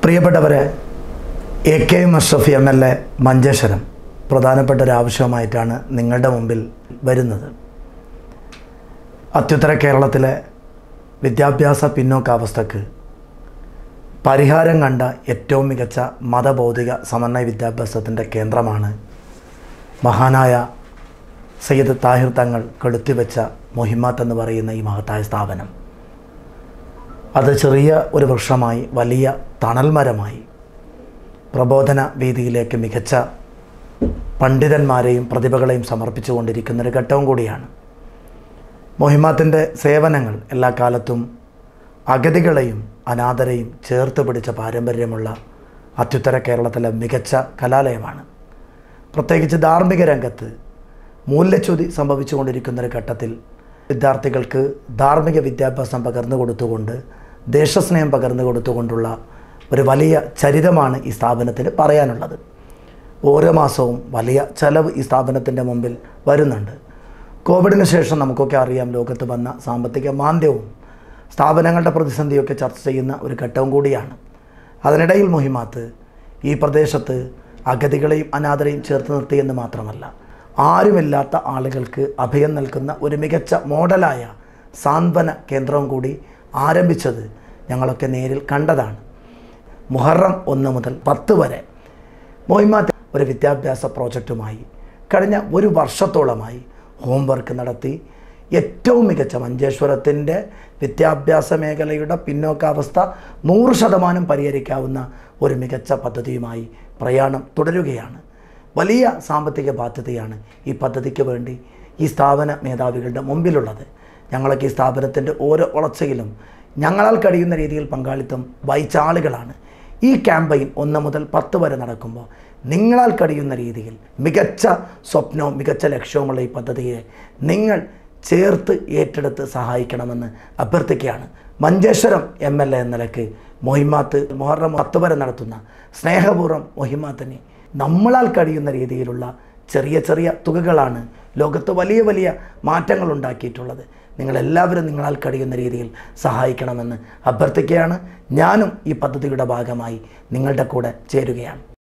പ്രിയപ്പെട്ടവരെ A K M അഷ്റഫി M L A Manjeshwaram പ്രധാനപ്പെട്ട ഒരു ആവശ്യമായിട്ടാണ് നിങ്ങളുടെ മുമ്പിൽ വരുന്നത് അത്യുത്തര കേരളത്തിലെ വിദ്യാഭ്യാസ പിന്നോക്കാവസ്ഥക്ക് പരിഹാരം കണ്ട ഏറ്റവും മികച്ച മതബൗദ്ധിക സമന്വയ വിദ്യാഭ്യാസത്തിൻ്റെ കേന്ദ്രമാണ് മഹാനായ സയ്യിദ് താഹിർ തങ്ങൾ കെടുത്തിവെച്ച മൊഹിമാത്ത് എന്ന് പറയുന്ന ഈ മഹത്തായ സ്ഥാപനം അത് ചെറിയ ഒരു വൃക്ഷമായി വലിയ തണൽമരമായി പ്രബോധന വേദിയിലേക്ക് മികച്ച പണ്ഡിതന്മാരെയും പ്രതിഭകളെയും സമർപ്പിച്ചുകൊണ്ടിരിക്കുന്ന ഒരു ഘട്ടവും കൂടിയാണ് മൊഹിമാത്തിൻ്റെ സേവനങ്ങൾ എല്ലാ കാലത്തും അഗതികളെയും അനാഥരെയും ചേർത്ത് പിടിച്ച പാരമ്പര്യമുള്ള അത്യുത്തര കേരളത്തിലെ മികച്ച കലാലയമാണ് പ്രത്യേകിച്ച് ധാർമ്മിക രംഗത്ത് മൂല്യച്യുതി സംഭവിച്ചുകൊണ്ടിരിക്കുന്ന ഒരു ഘട്ടത്തിൽ വിദ്യാർത്ഥികൾക്ക് ധാർമ്മിക വിദ്യാഭ്യാസം പകർന്നു കൊടുത്തുകൊണ്ട് ദേശസ്നേഹം പകർന്നു കൊടുത്തുകൊണ്ടുള്ള ഒരു വലിയ ചരിതമാണ് ഈ സ്ഥാപനത്തിന് പറയാനുള്ളത് ഓരോ മാസവും വലിയ ചെലവ് ഈ സ്ഥാപനത്തിൻ്റെ മുമ്പിൽ വരുന്നുണ്ട് കോവിഡിന് ശേഷം നമുക്കൊക്കെ അറിയാം ലോകത്ത് വന്ന സാമ്പത്തിക മാന്ദ്യവും സ്ഥാപനങ്ങളുടെ പ്രതിസന്ധിയൊക്കെ ചർച്ച ചെയ്യുന്ന ഒരു ഘട്ടവും കൂടിയാണ് അതിനിടയിൽ മുഹിമാത്ത് ഈ പ്രദേശത്ത് അഗതികളെയും അനാഥരെയും ചേർത്ത് നിർത്തിയെന്ന് മാത്രമല്ല ആരുമില്ലാത്ത ആളുകൾക്ക് അഭയം നൽകുന്ന ഒരു മികച്ച മോഡലായ സാന്ത്വന കേന്ദ്രവും കൂടി ആരംഭിച്ചത് ഞങ്ങളൊക്കെ നേരിൽ കണ്ടതാണ് മുഹറം ഒന്ന് മുതൽ പത്ത് വരെ മൊയ്മാത്ത് ഒരു വിദ്യാഭ്യാസ പ്രോജക്റ്റുമായി കഴിഞ്ഞ ഒരു വർഷത്തോളമായി ഹോംവർക്ക് നടത്തി ഏറ്റവും മികച്ച മഞ്ചേശ്വരത്തിൻ്റെ വിദ്യാഭ്യാസ മേഖലയുടെ പിന്നോക്കാവസ്ഥ നൂറ് ശതമാനം പരിഹരിക്കാവുന്ന ഒരു മികച്ച പദ്ധതിയുമായി പ്രയാണം തുടരുകയാണ് വലിയ സാമ്പത്തിക ബാധ്യതയാണ് ഈ പദ്ധതിക്ക് വേണ്ടി ഈ സ്ഥാപന മേധാവികളുടെ മുമ്പിലുള്ളത് ഞങ്ങളൊക്കെ ഈ സ്ഥാപനത്തിൻ്റെ ഓരോ വളർച്ചയിലും ഞങ്ങളാൽ കഴിയുന്ന രീതിയിൽ പങ്കാളിത്തം വഹിച്ച ആളുകളാണ് ഈ ക്യാമ്പയിൻ ഒന്ന് മുതൽ പത്ത് വരെ നടക്കുമ്പോൾ നിങ്ങളാൽ കഴിയുന്ന രീതിയിൽ മികച്ച സ്വപ്നവും മികച്ച ലക്ഷ്യവുമുള്ള ഈ പദ്ധതിയെ നിങ്ങൾ ചേർത്ത് ഏറ്റെടുത്ത് സഹായിക്കണമെന്ന് അഭ്യർത്ഥിക്കുകയാണ് മഞ്ചേശ്വരം എം എൽ എ എന്ന നിലക്ക് മൊഹിമാത്ത് മുഹറം പത്ത് വരെ നടത്തുന്ന സ്നേഹപൂർവ്വം മൊഹിമാത്തിനെ നമ്മളാൽ കഴിയുന്ന രീതിയിലുള്ള ചെറിയ ചെറിയ തുകകളാണ് ലോകത്ത് വലിയ വലിയ മാറ്റങ്ങൾ ഉണ്ടാക്കിയിട്ടുള്ളത് നിങ്ങളെല്ലാവരും നിങ്ങളാൽ കഴിയുന്ന രീതിയിൽ സഹായിക്കണമെന്ന് അഭ്യർത്ഥിക്കുകയാണ് ഞാനും ഈ പദ്ധതിയുടെ ഭാഗമായി നിങ്ങളുടെ കൂടെ ചേരുകയാണ്